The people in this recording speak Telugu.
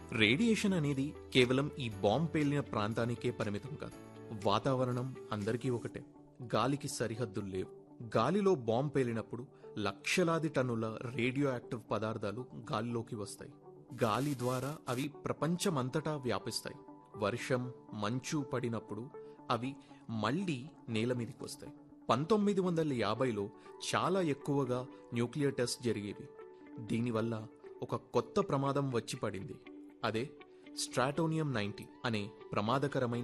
రేడియేషన్ అనేది కేవలం ఈ బాంబ్ పేలిన ప్రాంతానికే పరిమితం కాదు వాతావరణం అందరికీ ఒకటే గాలికి సరిహద్దులు లేవు గాలిలో బాంబ్ పేలినప్పుడు లక్షలాది టన్నుల రేడియో యాక్టివ్ పదార్థాలు గాలిలోకి వస్తాయి గాలి ద్వారా అవి ప్రపంచమంతటా వ్యాపిస్తాయి వర్షం మంచు పడినప్పుడు అవి మళ్ళీ నేల మీదకి వస్తాయి పంతొమ్మిది వందల యాభైలో చాలా ఎక్కువగా న్యూక్లియర్ టెస్ట్ జరిగేవి దీనివల్ల ఒక కొత్త ప్రమాదం వచ్చి పడింది అదే స్ట్రాటోనియం నైంటీ అనే ప్రమాదకరమైన